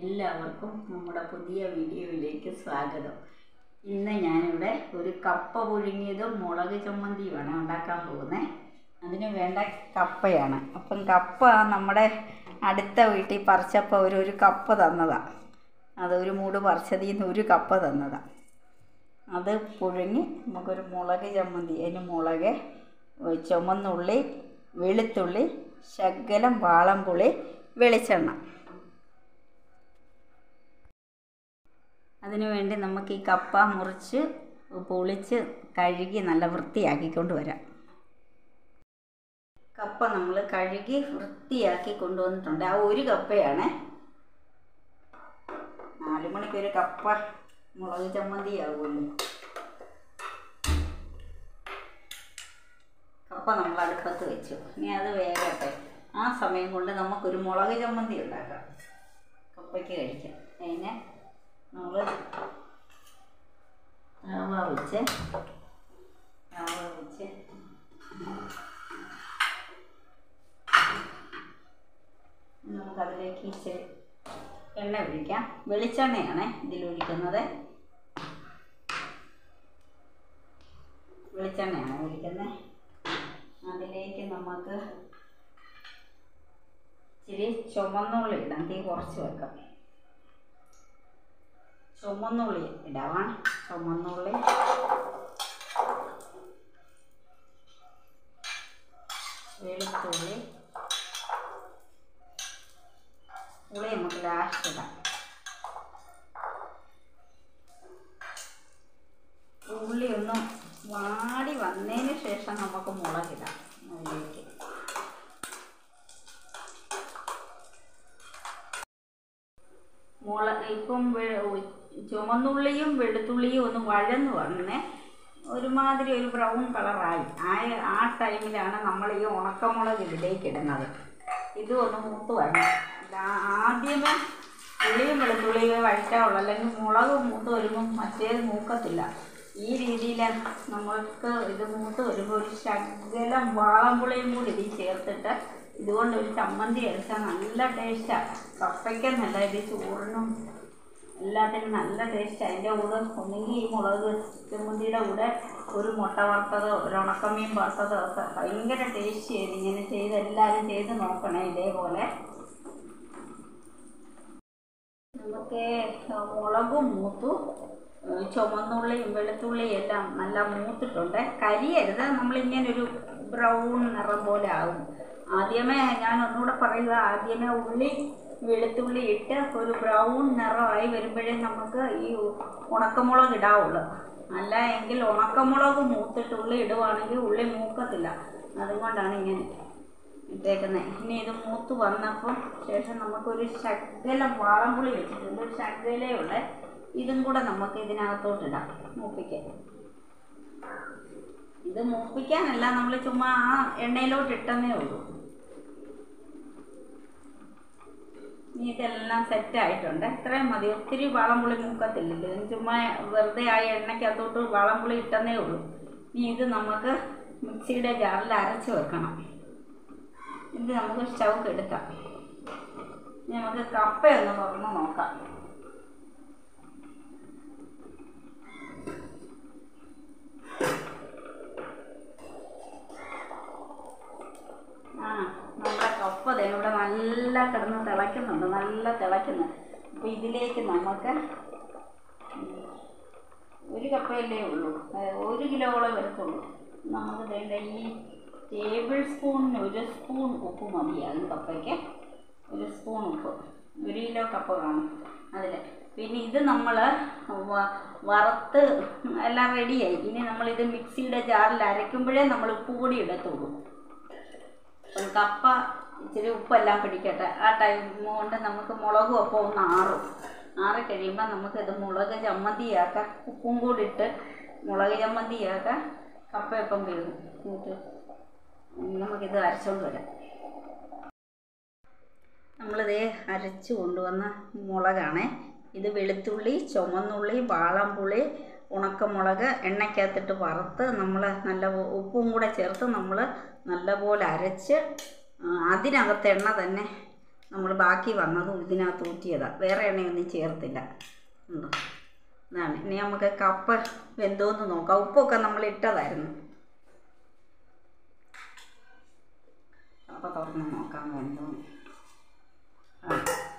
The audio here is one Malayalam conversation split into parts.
എല്ലാവർക്കും നമ്മുടെ പുതിയ വീഡിയോയിലേക്ക് സ്വാഗതം ഇന്ന് ഞാനിവിടെ ഒരു കപ്പ പുഴുങ്ങിയതും മുളക് ചമ്മന്തിയുമാണ് ഉണ്ടാക്കാൻ പോകുന്നത് അതിന് വേണ്ട കപ്പയാണ് അപ്പം കപ്പ നമ്മുടെ അടുത്ത വീട്ടിൽ പറിച്ചപ്പോൾ ഒരു ഒരു കപ്പ തന്നതാണ് അതൊരു മൂട് പറിച്ചതിൽ നിന്ന് ഒരു കപ്പ തന്നതാണ് അത് പുഴുങ്ങി നമുക്കൊരു മുളക് ചമ്മന്തി അതിന് മുളക് ചുമന്നുള്ളി വെളുത്തുള്ളി ശകലം വാളംപുളി വെളിച്ചെണ്ണ അതിനു വേണ്ടി നമുക്ക് ഈ കപ്പ മുറിച്ച് പൊളിച്ച് കഴുകി നല്ല വൃത്തിയാക്കിക്കൊണ്ട് വരാം കപ്പ നമ്മൾ കഴുകി വൃത്തിയാക്കി കൊണ്ടുവന്നിട്ടുണ്ട് ആ ഒരു കപ്പയാണ് നാല് മണിക്കൊരു കപ്പ മുളക് ചമ്മന്തി ആകുമല്ലോ കപ്പ നമ്മൾ അടുപ്പത്ത് വെച്ചു ഇനി അത് വേഗട്ടെ ആ സമയം കൊണ്ട് നമുക്കൊരു മുളക് ചമ്മന്തി ഉണ്ടാക്കാം കപ്പയ്ക്ക് കഴിക്കാം അതിന് നമ്മൾ റവ വെച്ച് റവ വെച്ച് നമുക്കതിലേക്ക് ഇച്ചിരി എണ്ണ ഒഴിക്കാം വെളിച്ചെണ്ണയാണ് ഇതിലൊഴിക്കുന്നത് വെളിച്ചെണ്ണയാണ് ഒഴിക്കുന്നത് അതിലേക്ക് നമുക്ക് ഇച്ചിരി ചുമന്നുള്ളി ഇടാം തീ കുറച്ച് വെക്കാം ചുമന്നുള്ളി ഇടാവാം ചുമന്നുള്ളി വെളുത്തുള്ളി ഉള്ളി നമുക്ക് ലാസ്റ്റ് ഇടാം ഉള്ളി ഒന്ന് വാടി വന്നതിന് ശേഷം നമുക്ക് മുളകിടാം അതിലേക്ക് മുള ഇപ്പം വെ- ചുമന്നുള്ളിയും വെളുത്തുള്ളിയും ഒന്ന് വഴന്ന് വന്നേ ഒരുമാതിരി ഒരു ബ്രൗൺ കളറായി ആ ആ ടൈമിലാണ് നമ്മൾ ഈ ഉണക്കമുളക് ഇതിലേക്ക് ഇടുന്നത് ഇതും ഒന്ന് മൂത്ത് വരണം ആ- ആദ്യമേ ഉള്ളിയും വെളുത്തുള്ളിയും വഴറ്റാവുള്ളൂ അല്ലെങ്കിൽ മുളക് മൂത്ത് വരുമ്പം മറ്റേത് മൂക്കത്തില്ല ഈ രീതിയിൽ നമ്മൾക്ക് ഇത് മൂത്ത് വരുമ്പോൾ ഒരു ശകലം വാളംപുളിയും കൂടി ഇതിൽ ചേർത്തിട്ട് ഇതുകൊണ്ട് ഒരു ചമ്മന്തി അരച്ചാൽ നല്ല ടേസ്റ്റാണ് കപ്പയ്ക്കെന്നല്ല ഇത് ചോറിനും എല്ലാത്തിനും നല്ല ടേസ്റ്റ് അതിൻ്റെ കൂടെ ഒന്നുകിൽ ഈ മുളക് ചമ്മന്തിയുടെ കൂടെ ഒരു മുട്ട വറുത്തതോ ഒരു ഉണക്കമീൻ വറുത്തതോ ഒക്കെ ഭയങ്കര ടേസ്റ്റ് ആയിരുന്നു ഇങ്ങനെ ചെയ്ത് എല്ലാവരും ചെയ്ത് നോക്കണേ ഇതേപോലെ നമുക്ക് മുളകും മൂത്തു ഏഹ് ചുമന്നുള്ളിയും വെളുത്തുള്ളിയും എല്ലാം നല്ല മൂത്തിട്ടുണ്ട് കരിയരുത് നമ്മളിങ്ങനെ ഒരു ബ്രൗൺ നിറം പോലെ ആകും ആദ്യമേ ഞാൻ ഒന്നുകൂടെ പറയുക ആദ്യമേ ഉള്ളി വെളുത്തുള്ളി ഇട്ട് ഒരു ബ്രൗൺ നിറമായി വരുമ്പോഴേ നമുക്ക് ഈ ഉണക്കമുളക് ഇടാവുള്ളൂ അല്ല എങ്കിൽ ഉണക്കമുളക് മൂത്തിട്ട് ഉള്ളി ഇടുവാണെങ്കിൽ ഉള്ളി മൂക്കത്തില്ല അതുകൊണ്ടാണ് ഇങ്ങനെ ഇട്ടേക്കുന്നത് ഇനി ഇത് മൂത്ത് വന്നപ്പോൾ ശേഷം നമുക്കൊരു ശകലം വാളംപുളി വെച്ചിട്ടുണ്ട് ഒരു ശകലേ ഉള്ളേ ഇതും കൂടെ നമുക്ക് ഇതിനകത്തോട്ടിടാം മൂപ്പിക്കാൻ ഇത് മൂപ്പിക്കാനല്ല നമ്മൾ ചുമ്മാ ആ എണ്ണയിലോട്ട് ഇട്ടെന്നേ ഉള്ളൂ ഇനി ഇതെല്ലാം സെറ്റ് ആയിട്ടുണ്ട് ഇത്രയും മതി ഒത്തിരി വളംപുളി മൂക്കത്തില്ലല്ലോ ഇത് ചുമ്മാ വെറുതെ ആ എണ്ണയ്ക്കകത്തോട്ട് വളംപുളി ഇട്ടെന്നേ ഉള്ളൂ ഇനി ഇത് നമുക്ക് മിക്സിയുടെ ജാറിൽ അരച്ച് വെക്കണം ഇത് നമുക്ക് സ്റ്റൗക്ക് എടുക്കാം ഇനി നമുക്ക് കപ്പയൊന്ന് തുറന്ന് നോക്കാം ആ നമ്മുടെ കപ്പ ദേ ഇവിടെ നല്ല കിടന്ന് തിളയ്ക്കുന്നുണ്ട് നല്ല തിളയ്ക്കുന്നു അപ്പോൾ ഇതിലേക്ക് നമുക്ക് ഉം, ഒരു കപ്പയല്ലേ ഉള്ളൂ ഏ, ഒരു കിലോളം വരത്തുള്ളൂ നമുക്ക് വേണ്ട ഈ ടേബിൾ സ്പൂണിന് ഒരു സ്പൂൺ ഉപ്പ് മതിയാകും കപ്പയ്ക്ക് ഒരു സ്പൂൺ ഉപ്പ് ഒരു കിലോ കപ്പ കാണും അതിൽ പിന്നെ ഇത് നമ്മൾ വറുത്ത് എല്ലാം റെഡിയായി ഇനി നമ്മളിത് മിക്സിയുടെ ജാറിൽ അരയ്ക്കുമ്പോഴേ നമ്മൾ ഉപ്പ് കൂടി ഇടത്തുള്ളൂ അപ്പം കപ്പ ഇച്ചിരി ഉപ്പെല്ലാം പിടിക്കട്ടെ ആ ടൈം കൊണ്ട് നമുക്ക് മുളകും അപ്പോൾ ഒന്ന് ആറും ആറി കഴിയുമ്പോൾ നമുക്കിത് മുളക് ചമ്മന്തിയാക്കാം ഉപ്പും കൂടി ഇട്ട് മുളക് ചമ്മന്തിയാക്കാം കപ്പയപ്പം വീഴും എന്നിട്ട് നമുക്കിത് അരച്ചുകൊണ്ട് വരാം നമ്മളിത് അരച്ച് കൊണ്ടുവന്ന മുളകാണ് ഇത് വെളുത്തുള്ളി ചുമന്നുള്ളി വാളംപുളി ഉണക്കമുളക് എണ്ണയ്ക്കകത്തിട്ട് വറുത്ത് നമ്മൾ നല്ല ഉപ്പും കൂടെ ചേർത്ത് നമ്മൾ നല്ലപോലെ അരച്ച് ആ, അതിനകത്ത് എണ്ണ തന്നെ നമ്മൾ ബാക്കി വന്നതും ഇതിനകത്ത് ഊറ്റിയതാണ് വേറെ എണ്ണയൊന്നും ചേർത്തില്ല ഉണ്ടോ ഇതാണ് ഇനി നമുക്ക് കപ്പ വെന്തോന്ന് നോക്കാം ഉപ്പൊക്കെ നമ്മൾ ഇട്ടതായിരുന്നു കപ്പ തുറന്ന് നോക്കാം വെന്തോന്ന് ആ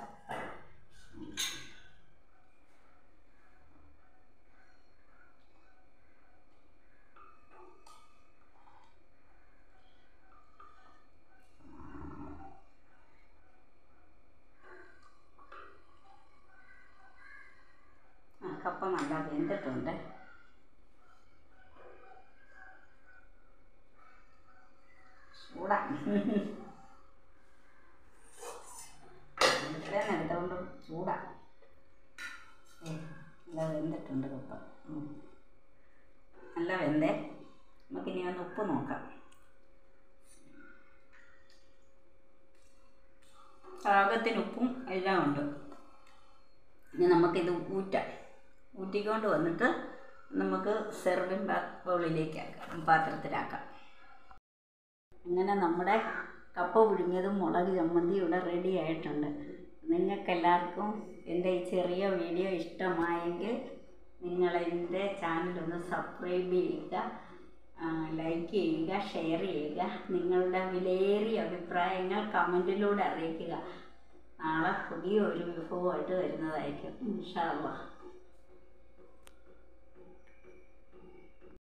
ആ കപ്പ നല്ല വെന്തിട്ടുണ്ട് ചൂടാ ഇത്രയും എടുത്തോണ്ട് ചൂടാ ഏ, നല്ല വെന്തിട്ടുണ്ട് കപ്പ ഉം. നല്ല വെന്തേ നമുക്കിനി ഒന്ന് ഉപ്പ് നോക്കാം പാകത്തിന് ഉപ്പും എല്ലാം ഉണ്ട് ഇനി നമുക്കിത് ഊറ്റാം ഊറ്റിക്കൊണ്ട് വന്നിട്ട് നമുക്ക് സെർവിങ് ബൗളിലേക്ക് ആക്കാം പാത്രത്തിലാക്കാം അങ്ങനെ നമ്മുടെ കപ്പ പുഴുങ്ങിയതും മുളക് ചമ്മന്തി ഇവിടെ റെഡി ആയിട്ടുണ്ട് നിങ്ങൾക്കെല്ലാവർക്കും എൻ്റെ ഈ ചെറിയ വീഡിയോ ഇഷ്ടമായെങ്കിൽ നിങ്ങൾ എൻ്റെ ചാനലൊന്ന് സബ്സ്ക്രൈബ് ചെയ്യുക ലൈക്ക് ചെയ്യുക ഷെയർ ചെയ്യുക നിങ്ങളുടെ വിലയേറിയ അഭിപ്രായങ്ങൾ കമൻറ്റിലൂടെ അറിയിക്കുക നാളെ പുതിയ ഒരു വിഭവമായിട്ട് വരുന്നതായിരിക്കും ഇൻഷാ അള്ളാഹ്